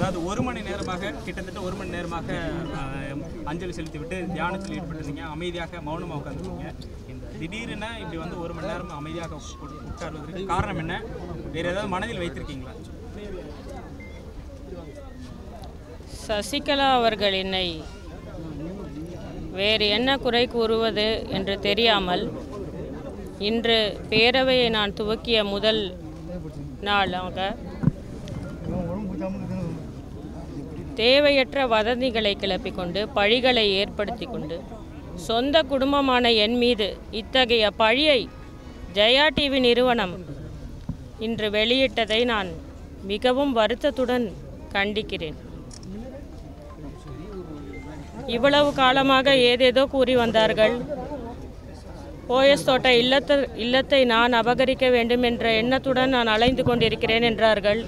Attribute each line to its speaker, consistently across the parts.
Speaker 1: அதாவது ஒரு மணி நேரமாக கிட்டத்தட்ட ஒரு மணி நேரமாக ஆஹ், அஞ்சலி செலுத்திவிட்டு தியானத்தில் ஈடுபட்டிருந்தீங்க அமைதியாக மௌனமாக உட்காந்துருக்கீங்க இந்த திடீரென இப்படி வந்து ஒரு மணி நேரம் அமைதியாக உட்- உட்கார்வதற்கு காரணம் என்ன வேறு ஏதாவது மனதில் வைத்திருக்கீங்களா
Speaker 2: சசிகலா அவர்கள் என்னை வேறு என்ன குறை கூறுவது என்று தெரியாமல் இன்று பேரவையை நான் துவக்கிய முதல் நாளாக தேவையற்ற வதந்திகளை கிளப்பிக் கொண்டு பழிகளை ஏற்படுத்தி கொண்டு சொந்த குடும்பமான என் மீது இத்தகைய பழியை ஜெயா டிவி நிறுவனம் இன்று வெளியிட்டதை நான் மிகவும் வருத்தத்துடன் கண்டிக்கிறேன் இவ்வளவு காலமாக ஏதேதோ கூறி வந்தார்கள் போயஸ் தோட்ட இல்லத்தை இல்லத்தை நான் அபகரிக்க வேண்டும் என்ற எண்ணத்துடன் நான் அலைந்து கொண்டிருக்கிறேன் என்றார்கள்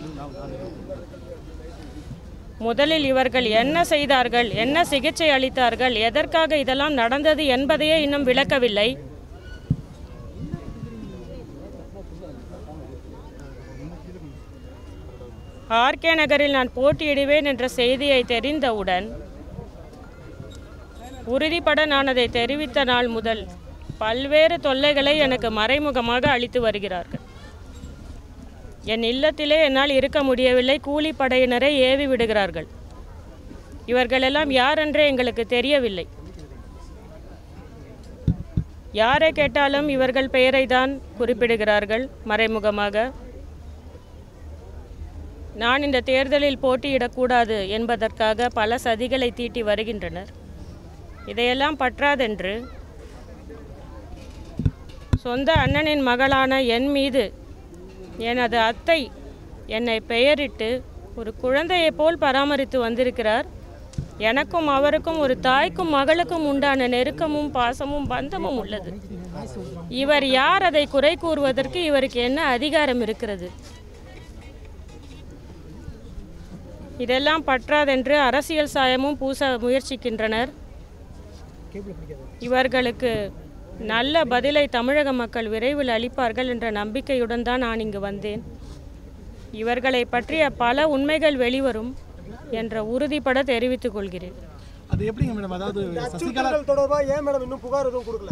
Speaker 2: முதலில் இவர்கள் என்ன செய்தார்கள் என்ன சிகிச்சை அளித்தார்கள் எதற்காக இதெல்லாம் நடந்தது என்பதையே இன்னும் விளக்கவில்லை ஆர்கே நகரில் நான் போட்டியிடுவேன் என்ற செய்தியை தெரிந்தவுடன் உறுதிப்பட நான் அதை தெரிவித்த நாள் முதல் பல்வேறு தொல்லைகளை எனக்கு மறைமுகமாக அளித்து வருகிறார்கள் என் இல்லத்திலே என்னால் இருக்க முடியவில்லை கூலிப்படையினரை ஏவி விடுகிறார்கள் இவர்களெல்லாம் யாரென்றே எங்களுக்கு தெரியவில்லை யாரை கேட்டாலும் இவர்கள் பெயரை தான் குறிப்பிடுகிறார்கள் மறைமுகமாக நான் இந்த தேர்தலில் போட்டியிடக்கூடாது என்பதற்காக பல சதிகளை தீட்டி வருகின்றனர் இதையெல்லாம் பற்றாதென்று சொந்த அண்ணனின் மகளான என் மீது எனது அத்தை என்னை பெயரிட்டு ஒரு குழந்தையைப் போல் பராமரித்து வந்திருக்கிறார் எனக்கும் அவருக்கும் ஒரு தாய்க்கும் மகளுக்கும் உண்டான நெருக்கமும் பாசமும் பந்தமும் உள்ளது இவர் யார் அதை குறை கூறுவதற்கு இவருக்கு என்ன அதிகாரம் இருக்கிறது இதெல்லாம் பற்றாதென்று அரசியல் சாயமும் பூச முயற்சிக்கின்றனர் இவர்களுக்கு நல்ல பதிலை தமிழக மக்கள் விரைவில் அளிப்பார்கள் என்ற நம்பிக்கையுடன் தான் நான் இங்கு வந்தேன் இவர்களை பற்றிய பல உண்மைகள் வெளிவரும் என்ற உறுதிப்பட தெரிவித்துக் கொள்கிறேன்
Speaker 3: அது எப்படிங்க மேடம் அதாவது சசிகலா
Speaker 4: அச்சுறுத்தல்கள் தொடர்பா ஏன் மேடம் இன்னும் புகார் எதுவும் கொடுக்கல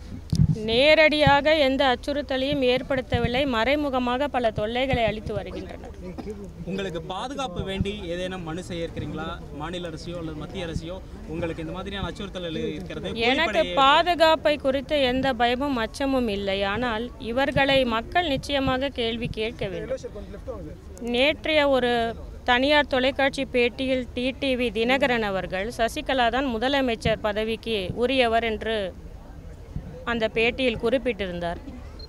Speaker 2: நேரடியாக எந்த அச்சுறுத்தலையும் ஏற்படுத்தவில்லை மறைமுகமாக பல தொல்லைகளை அளித்து வருகின்றனர்
Speaker 1: உங்களுக்கு பாதுகாப்பு வேண்டி ஏதேனும் மனு செய்யிருக்கிறீங்களா மாநில அரசையோ அல்லது மத்திய அரசையோ உங்களுக்கு இந்த மாதிரியான அச்சுறுத்தல் இருக்கிறது
Speaker 2: எனக்கு பாதுகாப்பை குறித்த எந்த பயமும் அச்சமும் இல்லை ஆனால் இவர்களை மக்கள் நிச்சயமாக கேள்வி கேட்க வேண்டும்
Speaker 4: கொஞ்சம் லெஃப்ட் வாங்க சார்
Speaker 2: நேற்றைய ஒரு தனியார் தொலைக்காட்சி பேட்டியில் டிடிவி தினகரன் அவர்கள் சசிகலா தான் முதலமைச்சர் பதவிக்கு உரியவர் என்று அந்த பேட்டியில் குறிப்பிட்டிருந்தார்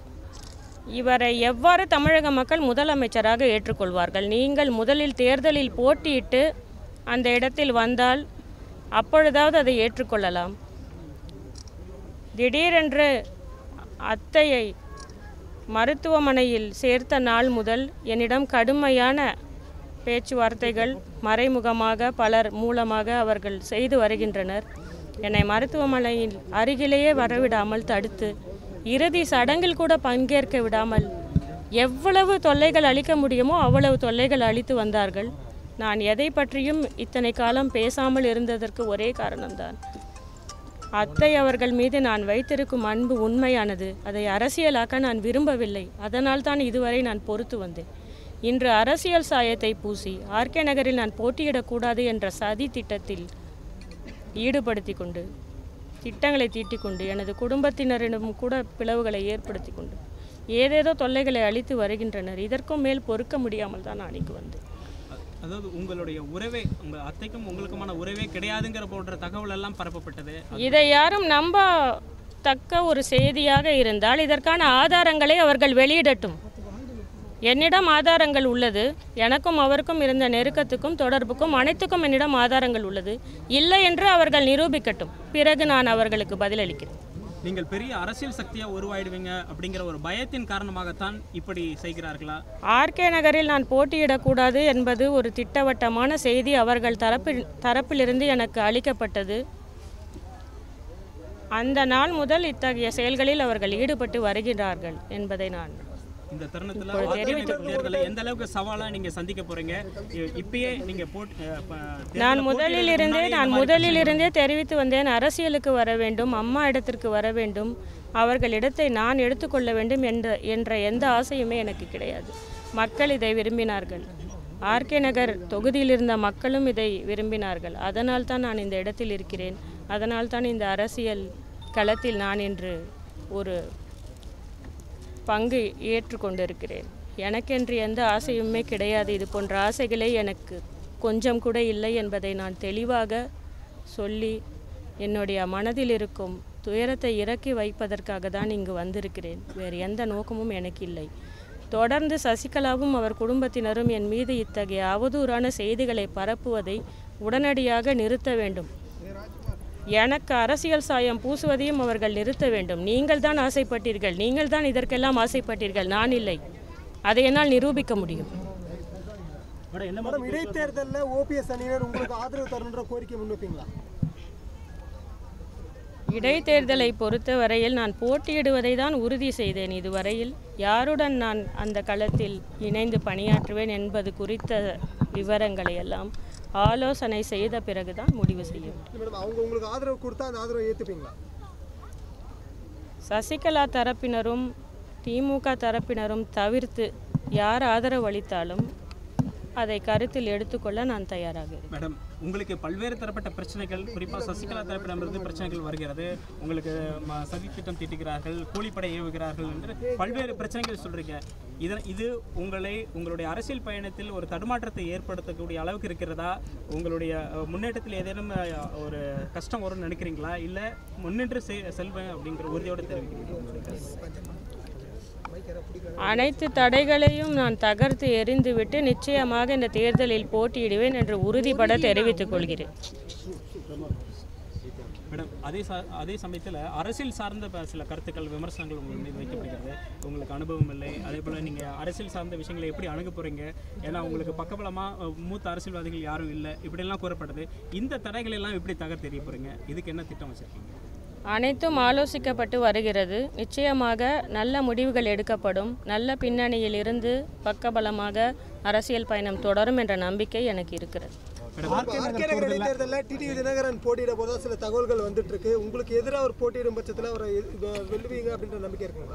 Speaker 2: இவரை எவ்வாறு தமிழக மக்கள் முதலமைச்சராக ஏற்றுக்கொள்வார்கள் நீங்கள் முதலில் தேர்தலில் போட்டியிட்டு அந்த இடத்தில் வந்தால் அப்பொழுதாவது அதை ஏற்றுக்கொள்ளலாம் திடீரென்று அத்தையை மருத்துவமனையில் சேர்த்த நாள் முதல் என்னிடம் கடுமையான பேச்சுவார்த்தைகள் மறைமுகமாக பலர் மூலமாக அவர்கள் செய்து வருகின்றனர் என்னை மருத்துவமனையில் அருகிலேயே வரவிடாமல் தடுத்து இறுதி சடங்கில் கூட பங்கேற்க விடாமல் எவ்வளவு தொல்லைகள் அளிக்க முடியுமோ அவ்வளவு தொல்லைகள் அளித்து வந்தார்கள் நான் எதை பற்றியும் இத்தனை காலம் பேசாமல் இருந்ததற்கு ஒரே காரணம்தான் அத்தை அவர்கள் மீது நான் வைத்திருக்கும் அன்பு உண்மையானது அதை அரசியலாக்க நான் விரும்பவில்லை அதனால் தான் இதுவரை நான் பொறுத்து வந்தேன் இன்று அரசியல் சாயத்தை பூசி ஆர்கே நகரில் நான் போட்டியிடக்கூடாது என்ற சதி திட்டத்தில் ஈடுபடுத்தி கொண்டு திட்டங்களை தீட்டிக் கொண்டு எனது குடும்பத்தினரிடம் கூட பிளவுகளை ஏற்படுத்தி கொண்டு ஏதேதோ தொல்லைகளை அளித்து வருகின்றனர் இதற்கும் மேல் பொறுக்க முடியாமல் தான் நான் இங்கு வந்தேன்
Speaker 1: அதாவது உங்களுடைய உறவே உங்க அத்தைக்கும் உங்களுக்குமான உறவே கிடையாதுங்கிற போன்ற தகவல் எல்லாம் பரப்பப்பட்டது
Speaker 2: இதை யாரும் நம்ப தக்க ஒரு செய்தியாக இருந்தால் இதற்கான ஆதாரங்களை அவர்கள் வெளியிடட்டும் என்னிடம் ஆதாரங்கள் உள்ளது எனக்கும் அவருக்கும் இருந்த நெருக்கத்துக்கும் தொடர்புக்கும் அனைத்துக்கும் என்னிடம் ஆதாரங்கள் உள்ளது இல்லை என்று அவர்கள் நிரூபிக்கட்டும் பிறகு நான் அவர்களுக்கு பதிலளிக்கிறேன்
Speaker 1: நீங்கள் பெரிய அரசியல் சக்தியா உருவாயிடுவீங்க அப்படிங்கிற ஒரு பயத்தின் காரணமாகத்தான் இப்படி செய்கிறார்களா
Speaker 2: ஆர்கே நகரில் நான் போட்டியிடக்கூடாது என்பது ஒரு திட்டவட்டமான செய்தி அவர்கள் தரப்பில் தரப்பிலிருந்து எனக்கு அளிக்கப்பட்டது அந்த நாள் முதல் இத்தகைய செயல்களில் அவர்கள் ஈடுபட்டு வருகிறார்கள் என்பதை நான்
Speaker 1: இந்த தருணத்துல அதிமுக தேர்தலை எந்த அளவுக்கு சவாலா நீங்க சந்திக்க போறீங்க இ- இப்பயே நீங்க போட் அஹ், ப- தேர்தல்ல
Speaker 2: நான் முதலில் இருந்தே
Speaker 1: போட்டியிடுறதுக்கு
Speaker 2: நான்
Speaker 1: முன்னாடி இந்த மாதிரி
Speaker 2: முதலில் இருந்தே தெரிவித்து வந்தேன் அரசியலுக்கு வர வேண்டும் அம்மா இடத்திற்கு வர வேண்டும் அவர்கள் இடத்தை நான் எடுத்துக்கொள்ள வேண்டும் என்ற என்ற எந்த ஆசையுமே எனக்கு கிடையாது மக்கள் இதை விரும்பினார்கள் ஆர்கே நகர் தொகுதியில் இருந்த மக்களும் இதை விரும்பினார்கள் அதனால் தான் நான் இந்த இடத்தில் இருக்கிறேன் அதனால் தான் இந்த அரசியல் களத்தில் நான் இன்று ஒரு பங்கு ஏற்றுக்கொண்டிருக்கிறேன் எனக்கென்று எந்த ஆசையுமே கிடையாது இது போன்ற ஆசைகளே எனக்கு கொஞ்சம் கூட இல்லை என்பதை நான் தெளிவாக சொல்லி என்னுடைய மனதில் இருக்கும் துயரத்தை இறக்கி வைப்பதற்காக தான் இங்கு வந்திருக்கிறேன் வேறு எந்த நோக்கமும் எனக்கு இல்லை தொடர்ந்து சசிகலாவும் அவர் குடும்பத்தினரும் என் மீது இத்தகைய அவதூறான செய்திகளை பரப்புவதை உடனடியாக நிறுத்த வேண்டும் எனக்கு அரசியல் சாயம் பூசுவதையும் அவர்கள் நிறுத்த வேண்டும் நீங்கள் தான் ஆசைப்பட்டீர்கள் நீங்கள் தான் இதற்கெல்லாம் ஆசைப்பட்டீர்கள் நான் இல்லை அதை என்னால் நிரூபிக்க முடியும்
Speaker 4: மேடம் இடைத்தேர்தலில் ஓபிஎஸ் அணியினர் உங்களுக்கு ஆதரவு தரணுன்ற கோரிக்கை முன்வைப்பீங்களா
Speaker 2: இடைத்தேர்தலை பொறுத்தவரையில் நான் போட்டியிடுவதை தான் உறுதி செய்தேன் இதுவரையில் யாருடன் நான் அந்த களத்தில் இணைந்து பணியாற்றுவேன் என்பது குறித்த விவரங்களை எல்லாம் ஆலோசனை செய்த பிறகுதான் முடிவு செய்யும்
Speaker 4: இல்லை மேடம் அவங்க உங்களுக்கு ஆதரவு கொடுத்தா அந்த ஆதரவை ஏற்றுப்பீங்களா
Speaker 2: சசிகலா தரப்பினரும் திமுக தரப்பினரும் தவிர்த்து யார் ஆதரவு அளித்தாலும் அதை கருத்தில் எடுத்துக்கொள்ள நான் தயாராக இருக்கிறேன்
Speaker 1: மேடம் உங்களுக்கு பல்வேறு தரப்பட்ட பிரச்சனைகள் குறிப்பாக சசிகலா தரப்பிடமிருந்து பிரச்சனைகள் வருகிறது உங்களுக்கு ம- சதி திட்டம் தீட்டுகிறார்கள் கூலிப்படை ஏவுகிறார்கள் என்று பல்வேறு பிரச்சனைகள் சொல்றீங்க இதன் இது உங்களை உங்களுடைய அரசியல் பயணத்தில் ஒரு தடுமாற்றத்தை ஏற்படுத்தக்கூடிய அளவுக்கு இருக்கிறதா உங்களுடைய அஹ், முன்னேற்றத்தில் ஏதேனும் அஹ், ஒரு கஷ்டம் வரும்னு நினைக்கிறீங்களா இல்லை முன்னின்று செ- செல்வேன் அப்படிங்கிற உறுதியோடு தெரிவிக்கிறீங்க உங்களுடைய கருத்து.
Speaker 2: அனைத்து தடைகளையும் நான் தகர்த்து எறிந்துவிட்டு நிச்சயமாக இந்த தேர்தலில் போட்டியிடுவேன் என்று உறுதிபட தெரிவித்துக் கொள்கிறேன்
Speaker 1: மேடம் அதே சா அதே சமயத்தில் அரசியல் சார்ந்த ப- சில கருத்துக்கள் விமர்சனங்கள் உங்கள் மீது வைக்கப்படுகிறது உங்களுக்கு அனுபவம் இல்லை அதே போல் நீங்கள் அரசியல் சார்ந்த விஷயங்களை எப்படி அணுக போகிறீங்க ஏன்னா உங்களுக்கு பக்கபலமாக மூத்த அரசியல்வாதிகள் யாரும் இல்லை இப்படியெல்லாம் கூறப்படுது இந்த தடைகள் எல்லாம் எப்படி தகர் தெரிய போகிறீங்க இதுக்கு என்ன திட்டம் வச்சுருக்கீங்க
Speaker 2: அனைத்தும் ஆலோசிக்கப்பட்டு வருகிறது நிச்சயமாக நல்ல முடிவுகள் எடுக்கப்படும் நல்ல பின்னணியில் இருந்து பக்கபலமாக அரசியல் பயணம் தொடரும் என்ற நம்பிக்கை எனக்கு இருக்கிறது
Speaker 4: ஆர்கே நகர் இடைத்தேர்தலில் டிடிவி தினகரன் போட்டியிட போதா சில தகவல்கள் வந்துட்டு இருக்கு உங்களுக்கு எதிராக அவர் போட்டியிடும் பட்சத்தில் அவரை எ- வெ- வெல்லுவீங்க அப்படின்ற நம்பிக்கை இருக்குங்களா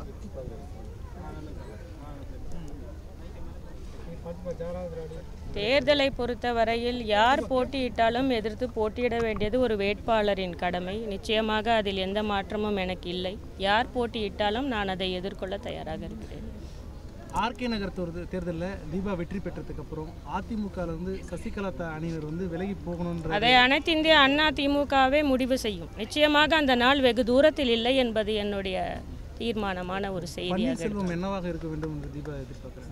Speaker 2: தேர்தலை பொறுத்தவரையில் யார் போட்டியிட்டாலும் எதிர்த்து போட்டியிட வேண்டியது ஒரு வேட்பாளரின் கடமை நிச்சயமாக அதில் எந்த மாற்றமும் எனக்கு இல்லை யார் போட்டியிட்டாலும் நான் அதை எதிர்கொள்ள தயாராக இருக்கிறேன்
Speaker 3: ஆர்கே நகர் தேர்தல் தேர்தலில் தீபா வெற்றி பெற்றதுக்கு அப்புறம் அதிமுகல இருந்து சசிகலா த- அணியினர் வந்து விலகி போகணுன்ற
Speaker 2: அதை அனைத்து இந்திய அண்ணா திமுகவே முடிவு செய்யும் நிச்சயமாக அந்த நாள் வெகு தூரத்தில் இல்லை என்பது என்னுடைய தீர்மானமான ஒரு செய்தியாக இருக்கு.
Speaker 3: பன்னீர்செல்வம் என்னவாக இருக்க வேண்டும் என்று தீபா எதிர்பார்க்குறாங்க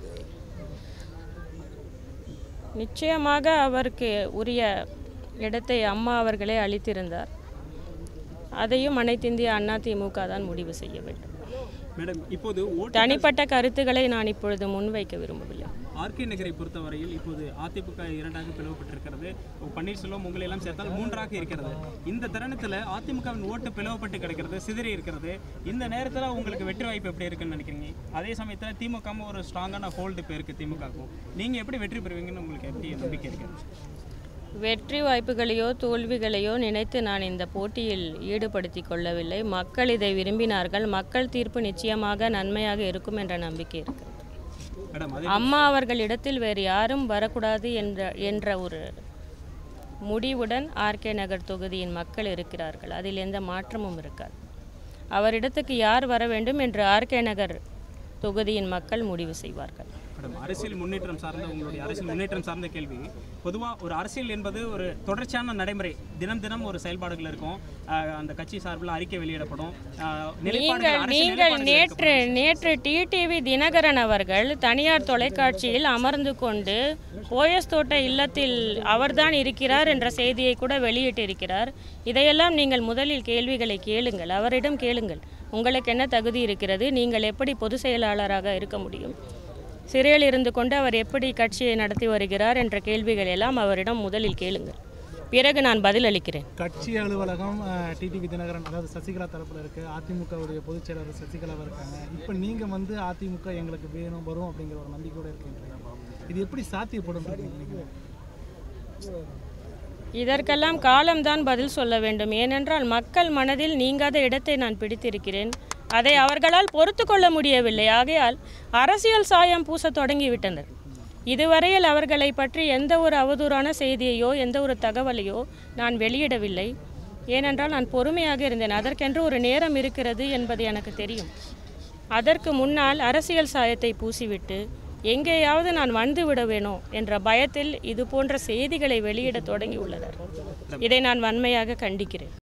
Speaker 2: நிச்சயமாக அவருக்கு உரிய இடத்தை அம்மா அவர்களே அளித்திருந்தார் அதையும் அனைத்திந்திய அண்ணா திமுக தான் முடிவு செய்ய வேண்டும்
Speaker 1: மேடம் இப்போது ஓட்டு
Speaker 2: தனிப்பட்ட கருத்துக்களை நான் இப்பொழுது முன்வைக்க விரும்பவில்லை
Speaker 1: ஆர்கே நகரை பொறுத்தவரையில் இப்போது அதிமுக இரண்டாக பிளவுபட்டிருக்கிறது பன்னீர்செல்வம் உங்களை எல்லாம் சேர்த்தால் மூன்றாக இருக்கிறது இந்த தருணத்தில் அதிமுகவின் ஓட்டு பிளவுபட்டு கிடக்கிறது சிதறி இருக்கிறது இந்த நேரத்தில் உங்களுக்கு வெற்றி வாய்ப்பு எப்படி இருக்குன்னு நினைக்கிறீங்க அதே சமயத்தில் திமுகவும் ஒரு ஸ்ட்ராங்கான ஹோல்டு இப்போ இருக்குது திமுகவுக்கும் நீங்கள் எப்படி வெற்றி பெறுவீங்கன்னு உங்களுக்கு எப்படி நம்பிக்கை இருக்குது
Speaker 2: வெற்றி வாய்ப்புகளையோ தோல்விகளையோ நினைத்து நான் இந்த போட்டியில் ஈடுபடுத்தி கொள்ளவில்லை மக்கள் இதை விரும்பினார்கள் மக்கள் தீர்ப்பு நிச்சயமாக நன்மையாக இருக்கும் என்ற நம்பிக்கை இருக்கிறது
Speaker 1: மேடம் அதே
Speaker 2: அம்மா அவர்கள் இடத்தில் வேறு யாரும் வரக்கூடாது என்ற என்ற ஒரு முடிவுடன் ஆர்கே நகர் தொகுதியின் மக்கள் இருக்கிறார்கள் அதில் எந்த மாற்றமும் இருக்காது அவரிடத்துக்கு யார் வர வேண்டும் என்று ஆர்கே நகர் தொகுதியின் மக்கள் முடிவு செய்வார்கள்
Speaker 1: மேடம் அரசியல் முன்னேற்றம் சார்ந்த உங்களுடைய அரசியல் முன்னேற்றம் சார்ந்த கேள்வி பொதுவாக ஒரு அரசியல் என்பது ஒரு தொடர்ச்சியான நடைமுறை தினம் தினம் ஒரு செயல்பாடுகள் இருக்கும் ஆஹ் அந்த கட்சி சார்பில் அறிக்கை வெளியிடப்படும் ஆஹ் நிலைப்பாடுகள்,
Speaker 2: நீங்கள்
Speaker 1: அரசியல்
Speaker 2: நீங்கள்
Speaker 1: நிலைப்பாடுகள்
Speaker 2: நேற்று நேற்று டிடிவி தினகரன் அவர்கள் தனியார் தொலைக்காட்சியில் அமர்ந்து கொண்டு போயஸ் தோட்ட இல்லத்தில் அவர்தான் இருக்கிறார் என்ற செய்தியை கூட வெளியிட்டிருக்கிறார் இதையெல்லாம் நீங்கள் முதலில் கேள்விகளை கேளுங்கள் அவரிடம் கேளுங்கள் உங்களுக்கு என்ன தகுதி இருக்கிறது நீங்கள் எப்படி பொதுச் செயலாளராக இருக்க முடியும் சிறையில் இருந்து கொண்டு அவர் எப்படி கட்சியை நடத்தி வருகிறார் என்ற கேள்விகள் எல்லாம் அவரிடம் முதலில் கேளுங்கள் பிறகு நான் பதிலளிக்கிறேன்
Speaker 3: கட்சி அலுவலகம் டிடிவி தினகரன் அதாவது சசிகலா தரப்புல இருக்கு அதிமுகவுடைய பொதுச் செயலாளர் சசிகலாவா இருக்காங்க இப்போ நீங்க வந்து அதிமுக எங்களுக்கு வேணும் வரும் அப்படிங்கிற ஒரு நம்பிக்கையோட இருக்கீங்க இது எப்படி சாத்தியப்படும் நினைக்கிறீங்க
Speaker 2: இதற்கெல்லாம் காலம்தான் பதில் சொல்ல வேண்டும் ஏனென்றால் மக்கள் மனதில் நீங்காத இடத்தை நான் பிடித்திருக்கிறேன் அதை அவர்களால் பொறுத்து கொள்ள முடியவில்லை ஆகையால் அரசியல் சாயம் பூச தொடங்கிவிட்டனர் இதுவரையில் அவர்களை பற்றி எந்த ஒரு அவதூறான செய்தியையோ எந்த ஒரு தகவலையோ நான் வெளியிடவில்லை ஏனென்றால் நான் பொறுமையாக இருந்தேன் அதற்கென்று ஒரு நேரம் இருக்கிறது என்பது எனக்கு தெரியும் அதற்கு முன்னால் அரசியல் சாயத்தை பூசிவிட்டு எங்கேயாவது நான் வந்து விட வேணும் என்ற பயத்தில் இது போன்ற செய்திகளை வெளியிட தொடங்கியுள்ளனர் இதை நான் வன்மையாக கண்டிக்கிறேன்